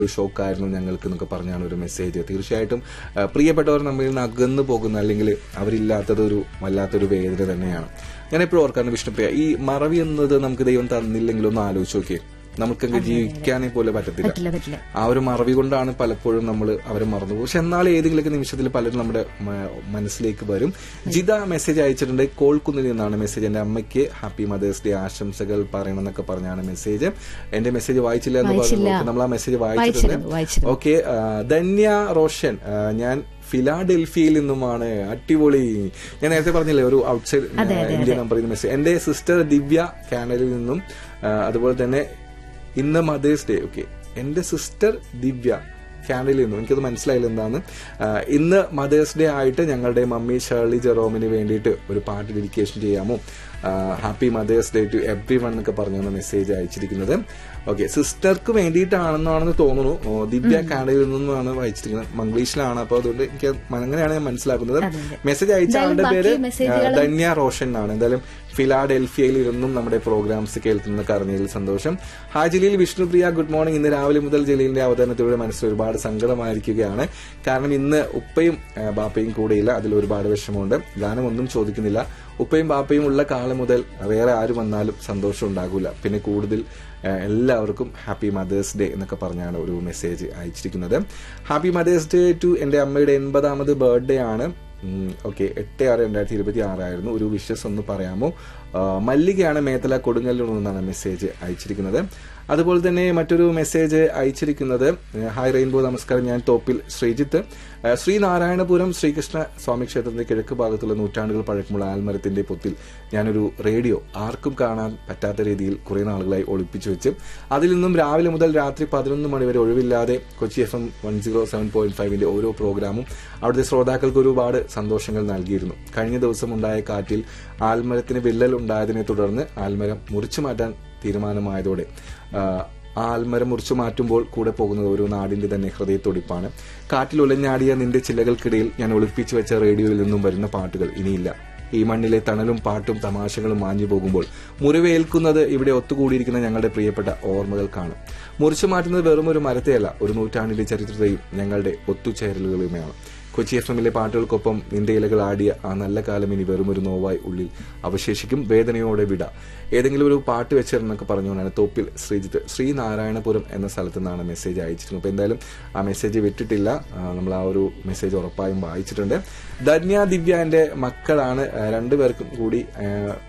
ഒരു ഷോക്കായിരുന്നു ഞങ്ങൾക്ക് എന്നൊക്കെ പറഞ്ഞാണ് ഒരു മെസ്സേജ് തീർച്ചയായിട്ടും ആ, പ്രിയപ്പെട്ടവർ നമ്മളിൽ നിന്ന് അകന്നു പോകുന്ന അല്ലെങ്കിൽ അവരില്ലാത്തത് ഒരു വല്ലാത്തൊരു വേദന തന്നെയാണ് ഞാൻ എപ്പോഴും ഓർക്കാറുണ്ട് വിഷ്ണുപ്രിയ ഈ മറവി എന്നത് നമുക്ക് ദൈവം തന്നില്ലെങ്കിൽ ഒന്ന് ആലോചിച്ച് നോക്കിയേ നമുക്കങ്ങ് ജീവിക്കാനേ പോലെ പറ്റത്തില്ല പറ്റില്ല പറ്റില്ല ആ ഒരു മറവി കൊണ്ടാണ് പലപ്പോഴും നമ്മൾ അവരെ മറന്നു പോകും പക്ഷെ എന്നാൽ ഏതെങ്കിലുമൊക്കെ നിമിഷത്തിൽ പലരും നമ്മുടെ മ- മനസ്സിലേക്ക് വരും ജിത മെസ്സേജ് അയച്ചിട്ടുണ്ട് കോൾക്കുന്നിൽ നിന്നാണ് മെസ്സേജ് എന്റെ അമ്മയ്ക്ക് ഹാപ്പി മദേഴ്സ് ഡേ ആശംസകൾ പറയണം എന്നൊക്കെ പറഞ്ഞാണ് മെസ്സേജ് എന്റെ മെസ്സേജ് വായിച്ചില്ല എന്ന് വായിച്ചില്ല. പറഞ്ഞു നമ്മൾ ആ മെസ്സേജ് വായിച്ചിരുന്നു, വായിച്ചിട്ടുണ്ട് വായിച്ചിരുന്നു. ഓക്കെ ധന്യ റോഷൻ ആ, ഞാൻ ഫിലാഡൽഫിയയിൽ നിന്നുമാണ് അടിപൊളി ഞാൻ നേരത്തെ പറഞ്ഞില്ലേ ഒരു ഔട്ട്സൈഡ് ഇന്ത്യ നമ്പർ മെസ്സേജ് എന്റെ സിസ്റ്റർ ദിവ്യ കാനലിൽ നിന്നും ആ, അതുപോലെ തന്നെ ഇന്ന് മദേഴ്സ് ഡേ ഓക്കെ എന്റെ സിസ്റ്റർ ദിവ്യ കാനലിൽ നിന്നും എനിക്കത് മനസ്സിലായില്ല എന്താണ് ആ, ഇന്ന് മദേഴ്സ് ഡേ ആയിട്ട് ഞങ്ങളുടെ മമ്മി ഷേർലി ജെറോമിന് വേണ്ടിയിട്ട് ഒരു പാട്ട് ഡെഡിക്കേഷൻ ചെയ്യാമോ happy mother's day to everyone എന്നൊക്കെ പറഞ്ഞാണ് മെസ്സേജ് അയച്ചിരിക്കുന്നത് ഓക്കെ സിസ്റ്റർക്ക് വേണ്ടിയിട്ടാണെന്നാണെന്ന് തോന്നുന്നു ഓ, ദിവ്യ കാനഡയിൽ നിന്നുമാണ് വായിച്ചിരിക്കുന്നത് മംഗ്ലീഷിലാണ് അപ്പോൾ അതുകൊണ്ട് എനിക്ക് അങ്ങനെയാണ് ഞാൻ മനസ്സിലാക്കുന്നത് മെസ്സേജ് അയച്ച എന്തായാലും ആളുടെ ബാക്കി പേര് മെസ്സേജുകളും- ആ, ധന്യ റോഷൻ ആണ് എന്തായാലും ഫിലാഡൽഫിയയിൽ ഇരുന്നും നമ്മുടെ പ്രോഗ്രാംസ് കേൾക്കുന്നൊക്കെ അറിഞ്ഞതിൽ സന്തോഷം hi Jaleel Vishnupriya good morning ഇന്ന് രാവിലെ മുതൽ ജലീലിന്റെ അവതരണത്തിലൂടെ മനസ്സിൽ ഒരുപാട് സങ്കടമായിരിക്കുകയാണ് കാരണം ഇന്ന് ഉപ്പയും ആ, ബാപ്പയും കൂടെയില്ല അതിൽ ഒരുപാട് വിഷമമുണ്ട് ഗാനം ഒന്നും ചോദിക്കുന്നില്ല ഉപ്പയും ബാപ്പയും ഉള്ള കാലം മുതൽ വേറെ ആര് വന്നാലും സന്തോഷം ഉണ്ടാകില്ല പിന്നെ കൂടുതൽ ആ, എല്ലാവർക്കും ഹാപ്പി മദേഴ്സ് ഡേ എന്നൊക്കെ പറഞ്ഞാണ് ഒരു മെസ്സേജ് അയച്ചിരിക്കുന്നത് ഹാപ്പി മദേഴ്സ് ഡേ ടു എന്റെ അമ്മയുടെ എൺപതാമത് ബർത്ത്ഡേ ആണ് ഓക്കെ എട്ട് ആറ് രണ്ടായിരത്തി ഇരുപത്തി ആറായിരുന്നു ഒരു വിഷസ് ഒന്ന് പറയാമോ ആ, മല്ലികയാണ് മേത്തല കൊടുങ്ങല്ലൂർ നിന്നാണ് മെസ്സേജ് അയച്ചിരിക്കുന്നത് അതുപോലെ തന്നെ മറ്റൊരു മെസ്സേജ് അയച്ചിരിക്കുന്നത് ഏഹ്, ഹായ് റെയിൻബോ നമസ്കാരം ഞാൻ തോപ്പിൽ ശ്രീജിത്ത് ഏഹ്, ശ്രീനാരായണപുരം ശ്രീകൃഷ്ണ സ്വാമി ക്ഷേത്രത്തിന്റെ കിഴക്ക് ഭാഗത്തുള്ള നൂറ്റാണ്ടുകൾ പഴക്കമുള്ള ആൽമരത്തിന്റെ പൊത്തിൽ ഞാനൊരു റേഡിയോ ആർക്കും കാണാൻ പറ്റാത്ത രീതിയിൽ കുറെ നാളുകളായി ഒളിപ്പിച്ചു വെച്ച് അതിൽ നിന്നും രാവിലെ മുതൽ രാത്രി പതിനൊന്ന് മണി വരെ ഒഴിവില്ലാതെ Kochi F M one zero seven point ഫൈവിന്റെ ഓരോ പ്രോഗ്രാമും അവിടുത്തെ ശ്രോതാക്കൾക്ക് ഒരുപാട് സന്തോഷങ്ങൾ നൽകിയിരുന്നു കഴിഞ്ഞ ദിവസം ഉണ്ടായ കാറ്റിൽ ആൽമരത്തിന് വിള്ളൽ ഉണ്ടായതിനെ തുടർന്ന് ആൽമരം മുറിച്ചു മാറ്റാൻ തീരുമാനമായതോടെ ആ, ആ ആൽമരം മുറിച്ചു മാറ്റുമ്പോൾ കൂടെ പോകുന്നത് ഒരു നാടിന്റെ തന്നെ ഹൃദയത്തൊടിപ്പാണ് കാറ്റിൽ ഉലഞ്ഞാടിയ നിന്റെ ചില്ലകൾക്കിടയിൽ ഞാൻ ഒളിപ്പിച്ചു വെച്ച റേഡിയോയിൽ നിന്നും വരുന്ന പാട്ടുകൾ ഇനിയില്ല ഈ മണ്ണിലെ തണലും പാട്ടും തമാശകളും മാഞ്ഞു പോകുമ്പോൾ മുറിവേൽക്കുന്നത് ഇവിടെ ഒത്തുകൂടിയിരിക്കുന്ന ഞങ്ങളുടെ പ്രിയപ്പെട്ട ഓർമ്മകൾക്കാണ് മുറിച്ചു മാറ്റുന്നത് വെറും ഒരു മരത്തെയല്ല ഒരു നൂറ്റാണ്ടിന്റെ ചരിത്രത്തെയും ഞങ്ങളുടെ ഒത്തുചേരലുകളുമാണ് കൊച്ചി എഫ് എമ്മിലെ പാട്ടുകൾക്കൊപ്പം നിന്റെ ഇലകൾ ആടിയ ആ നല്ല കാലം ഇനി വെറും ഒരു നോവായി ഉള്ളിൽ അവശേഷിക്കും വേദനയോടെ വിട ഏതെങ്കിലും ഒരു പാട്ട് വെച്ചിരുന്നൊക്കെ പറഞ്ഞുകൊണ്ടാണ് തോപ്പിൽ ശ്രീജിത്ത് ശ്രീനാരായണപുരം എന്ന സ്ഥലത്ത് നിന്നാണ് മെസ്സേജ് അയച്ചിരുന്നത് അപ്പോൾ എന്തായാലും ആ മെസ്സേജ് വിട്ടിട്ടില്ല ആ, നമ്മൾ ആ ഒരു മെസ്സേജ് ഉറപ്പായും വായിച്ചിട്ടുണ്ട് ധന്യ ദിവ്യ എൻ്റെ മക്കളാണ് ആ, രണ്ടുപേർക്കും കൂടി ആ,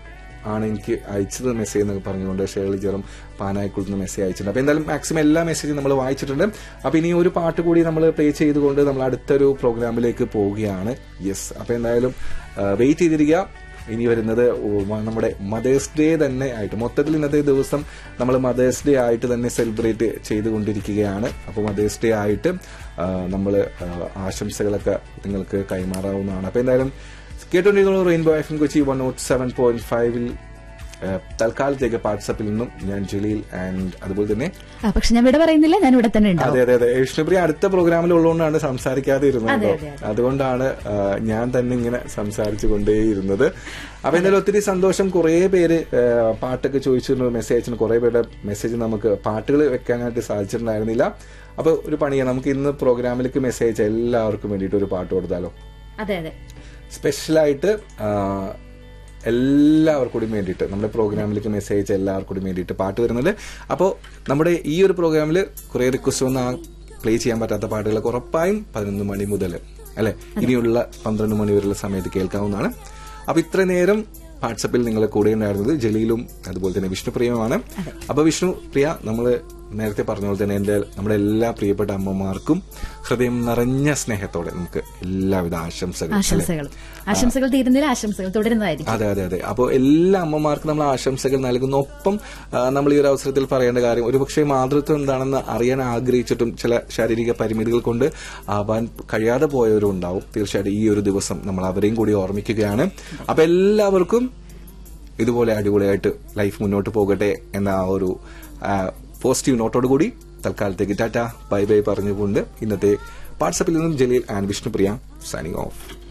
ആണ് എനിക്ക് അയച്ചത് മെസ്സേജ് എന്നൊക്കെ പറഞ്ഞുകൊണ്ട് ഷേർലി ജെറും പാനായിക്കുളത്ത് നിന്ന് മെസ്സേജ് അയച്ചിട്ടുണ്ട് അപ്പൊ എന്തായാലും മാക്സിമം എല്ലാ മെസ്സേജും നമ്മൾ വായിച്ചിട്ടുണ്ട് അപ്പൊ ഇനി ഒരു പാട്ട് കൂടി നമ്മൾ പ്ലേ ചെയ്തുകൊണ്ട് നമ്മൾ അടുത്തൊരു പ്രോഗ്രാമിലേക്ക് പോവുകയാണ് യെസ് അപ്പൊ എന്തായാലും വെയിറ്റ് ചെയ്തിരിക്കുക ഇനി വരുന്നത് ഓ- നമ്മുടെ മദേഴ്സ് ഡേ തന്നെ ആയിട്ട് മൊത്തത്തിൽ ഇന്നത്തെ ദിവസം നമ്മൾ മദേഴ്സ് ഡേ ആയിട്ട് തന്നെ സെലിബ്രേറ്റ് ചെയ്തുകൊണ്ടിരിക്കുകയാണ് അപ്പോൾ മദേഴ്സ് ഡേ ആയിട്ട് നമ്മൾ ആശംസകളൊക്കെ നിങ്ങൾക്ക് കൈമാറാവുന്നതാണ് അപ്പോൾ എന്തായാലും കേട്ടോണ്ടിരിക്കുന്നു rainbow F M Kochi one nought seven point ഫൈവിൽ തൽക്കാലത്തേക്ക് വാട്സപ്പിൽ നിന്നും ഞാൻ ജലീൽ ആൻഡ് അതുപോലെ തന്നെ ആ പക്ഷെ ഞാൻ ഇവിടെ പറയുന്നില്ല ഞാൻ ഇവിടെ തന്നെ ഉണ്ടാവും അതെ അതെ അതെ വിഷ്ണുപ്രിയ അടുത്ത പ്രോഗ്രാമിൽ ഉള്ളതുകൊണ്ടാണ് സംസാരിക്കാതെ ഇരുന്നത് അതെ, കേട്ടോ. അതെ, അതുകൊണ്ടാണ് ആ, ഞാൻ തന്നെ ഇങ്ങനെ സംസാരിച്ചു കൊണ്ടേയിരുന്നത് അപ്പൊ എന്തായാലും ഒത്തിരി സന്തോഷം കുറെ പേര് ആ, പാട്ടൊക്കെ ചോദിച്ചിരുന്നു മെസ്സേജ് അയച്ചിരുന്നു കുറെ പേരുടെ മെസ്സേജ് നമുക്ക് പാട്ടുകൾ വെക്കാനായിട്ട് സാധിച്ചിട്ടുണ്ടായിരുന്നില്ല അപ്പൊ ഒരു പണിയാണ് നമുക്ക് ഇന്ന് പ്രോഗ്രാമിലേക്ക് മെസ്സേജ് അയച്ച എല്ലാവർക്കും വേണ്ടിയിട്ട് ഒരു പാട്ട് കൊടുത്താലോ അതെ അതെ സ്പെഷ്യലായിട്ട് ആ, എല്ലാവർക്കും കൂടി വേണ്ടിയിട്ട് നമ്മുടെ പ്രോഗ്രാമിലേക്ക് മെസ്സേജ് അയച്ച എല്ലാവർക്കും കൂടി വേണ്ടിയിട്ട് പാട്ട് വരുന്നത് അപ്പോൾ നമ്മുടെ ഈ ഒരു പ്രോഗ്രാമിൽ കുറേ റിക്വസ്റ്റ് വന്ന പ്ലേ ചെയ്യാൻ പറ്റാത്ത പാട്ടുകളൊക്കെ ഉറപ്പായും പതിനൊന്ന് മണി മുതൽ അല്ലെ ഇനിയുള്ള പന്ത്രണ്ട് മണി വരെയുള്ള സമയത്ത് കേൾക്കാവുന്നതാണ് അപ്പൊ ഇത്ര നേരം വാട്സപ്പിൽ നിങ്ങളെ കൂടെ ഉണ്ടായിരുന്നത് ജലീലും അതുപോലെ തന്നെ വിഷ്ണുപ്രിയമാണ് അപ്പൊ വിഷ്ണു പ്രിയ നമ്മൾ നേരത്തെ പറഞ്ഞ പോലെ തന്നെ എന്റെ നമ്മുടെ എല്ലാ പ്രിയപ്പെട്ട അമ്മമാർക്കും ഹൃദയം നിറഞ്ഞ സ്നേഹത്തോടെ നമുക്ക് എല്ലാവിധ ആശംസകളും അല്ലേ? ആശംസകൾ ആശംസകൾ തീരുന്നില്ല ആശംസകൾ തുടരുന്നതായിരിക്കും അതെ അതെ അതെ അപ്പോൾ എല്ലാ അമ്മമാർക്കും നമ്മൾ ആശംസകൾ നൽകുന്നു ഒപ്പം ആ, നമ്മൾ ഈ ഒരു അവസരത്തിൽ പറയേണ്ട കാര്യം ഒരുപക്ഷെ മാതൃത്വം എന്താണെന്ന് അറിയാൻ ആഗ്രഹിച്ചിട്ടും ചില ശാരീരിക പരിമിതികൾ കൊണ്ട് ആവാൻ കഴിയാതെ പോയവരും ഉണ്ടാവും തീർച്ചയായിട്ടും ഈ ഒരു ദിവസം നമ്മൾ അവരെയും കൂടി ഓർമ്മിക്കുകയാണ് അപ്പൊ എല്ലാവർക്കും ഇതുപോലെ അടിപൊളിയായിട്ട് ലൈഫ് മുന്നോട്ട് പോകട്ടെ എന്ന ആ ഒരു പോസിറ്റീവ് നോട്ടോട് കൂടി തൽക്കാലത്തേക്ക് ടാറ്റ ബൈ ബൈ പറഞ്ഞുകൊണ്ട് ഇന്നത്തെ വാട്സപ്പിൽ നിന്നും Jaleel and Vishnupriya signing of